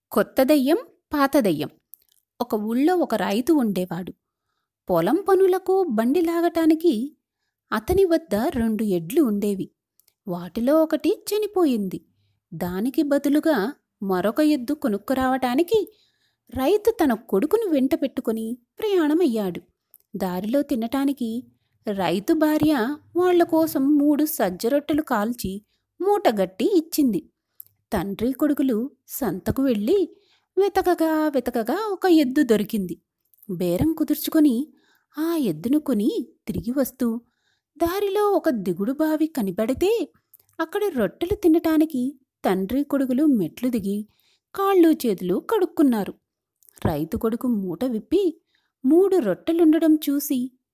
కొత్త దెయ్యం పాత దెయ్యం ఒక ఊళ్ళో ఒక రైతు ఉండేవాడు పొలం పనులకు బండి లాగటానికి అతని వద్ద రెండు ఎడ్లు ఉండేవి వాటిలో ఒకటి చనిపోయింది దానికి బదులుగా మరొక ఎద్దు కొనుక్కురావటానికి రైతు తన కొడుకును వెంట పెట్టుకుని ప్రయాణమయ్యాడు దారిలో తినటానికి రైతు భార్య వాళ్ళ కోసం మూడు సజ్జరొట్టెలు కాల్చి మూటగట్టి ఇచ్చింది తండ్రి కొడుకులు సంతకు వెళ్ళి వెతకగా వెతకగా ఒక ఎద్దు దొరికింది బేరం కుదుర్చుకొని ఆ ఎద్దును కొని తిరిగి వస్తూ దారిలో ఒక దిగుడు బావి కనిపెడితే అక్కడ రొట్టెలు తినటానికి తండ్రి కొడుకులు మెట్లు దిగి కాళ్ళు చేతులు కడుక్కున్నారు రైతు కొడుకు మూట విప్పి మూడు రొట్టెలుండడం చూసి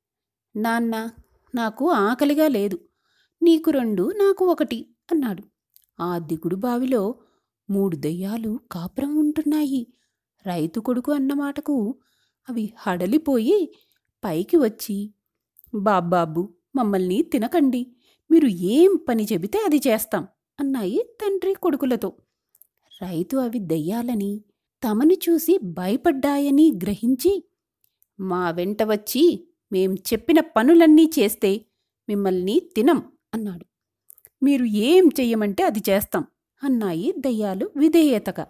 నాన్న నాకు ఆకలిగా లేదు నీకు రెండు నాకు ఒకటి అన్నాడు ఆ దిగుడు బావిలో మూడు దెయ్యాలు కాపురం ఉంటున్నాయి రైతు కొడుకు అన్నమాటకు అవి హడలిపోయి పైకి వచ్చి బాబ్బాబు మమ్మల్ని తినకండి మీరు ఏం పని చెబితే అది చేస్తాం అన్నాయి తండ్రి కొడుకులతో రైతు అవి దెయ్యాలని తమను చూసి భయపడ్డాయని గ్రహించి మా వెంట వచ్చి మేం చెప్పిన పనులన్నీ చేస్తే మిమ్మల్ని తినం అన్నాడు మీరు ఏం చెయ్యమంటే అది చేస్తాం అన్నాయి దయ్యాలు విధేయతగా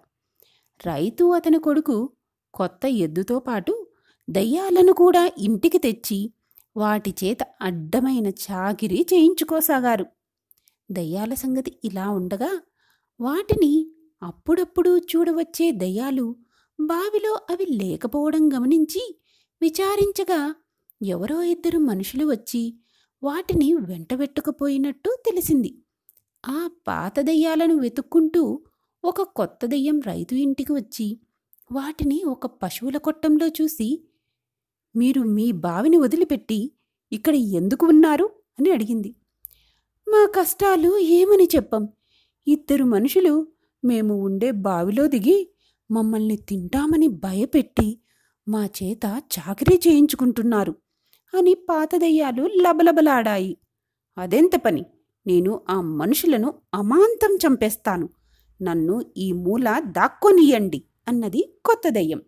రైతు అతని కొడుకు కొత్త ఎద్దుతో పాటు దయ్యాలను కూడా ఇంటికి తెచ్చి వాటి చేత అడ్డమైన చాకిరీ చేయించుకోసాగారు దయ్యాల సంగతి ఇలా ఉండగా వాటిని అప్పుడప్పుడు చూడవచ్చే దయ్యాలు బావిలో అవి లేకపోవడం గమనించి విచారించగా ఎవరో ఇద్దరు మనుషులు వచ్చి వాటిని వెంటబెట్టుకుపోయినట్టు తెలిసింది ఆ పాత దెయ్యాలను వెతుక్కుంటూ ఒక కొత్త దెయ్యం రైతు ఇంటికి వచ్చి వాటిని ఒక పశువుల కొట్టంలో చూసి మీరు మీ బావిని వదిలిపెట్టి ఇక్కడ ఎందుకు ఉన్నారు అని అడిగింది మా కష్టాలు ఏమని చెప్పం ఇద్దరు మనుషులు మేము ఉండే బావిలో దిగి మమ్మల్ని తింటామని భయపెట్టి మా చేత చాకరీ చేయించుకుంటున్నారు అని పాత దెయ్యాలు లబలబలాడాయి అదెంత పని నేను ఆ మనుషులను అమాంతం చంపేస్తాను నన్ను ఈ మూల దాక్కొనియండి అన్నది కొత్త దెయ్యం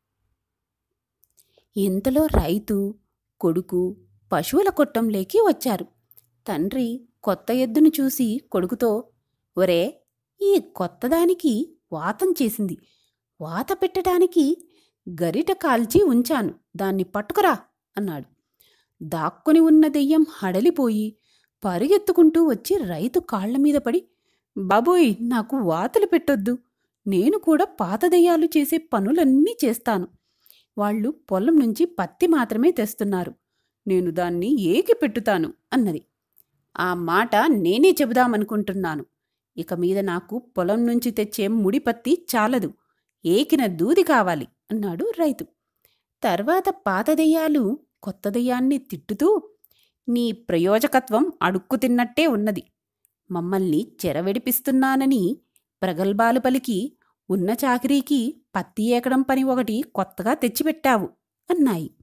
ఇంతలో రైతు కొడుకు పశువుల కొట్టంలోకి వచ్చారు తండ్రి కొత్త ఎద్దును చూసి కొడుకుతో ఒరే ఈ కొత్తదానికి వాతం చేసింది వాత పెట్టడానికి గరిట కాల్చి ఉంచాను దాన్ని పట్టుకురా అన్నాడు దాక్కుని ఉన్న దెయ్యం హడలిపోయి పరిగెత్తుకుంటూ వచ్చి రైతు కాళ్ల మీద పడి బాబోయ్ నాకు వాతలు పెట్టొద్దు నేను కూడా పాత దెయ్యాలు చేసే పనులన్నీ చేస్తాను వాళ్ళు పొలం నుంచి పత్తి మాత్రమే తెస్తున్నారు నేను దాన్ని ఏకి పెట్టుతాను అన్నది ఆ మాట నేనే చెబుదామనుకుంటున్నాను ఇక మీద నాకు పొలం నుంచి తెచ్చే ముడి పత్తి చాలదు ఏకిన దూది కావాలి అన్నాడు రైతు తర్వాత పాత దెయ్యాలు కొత్త దెయ్యాన్ని తిట్టుతూ నీ ప్రయోజకత్వం అడుక్కు తిన్నట్టే ఉన్నది మమ్మల్ని చెరవెడిపిస్తున్నానని ప్రగల్భాలు పలికి ఉన్న చాకరీకి పత్తి ఏకడం పని ఒకటి కొత్తగా తెచ్చిపెట్టావు అన్నాయి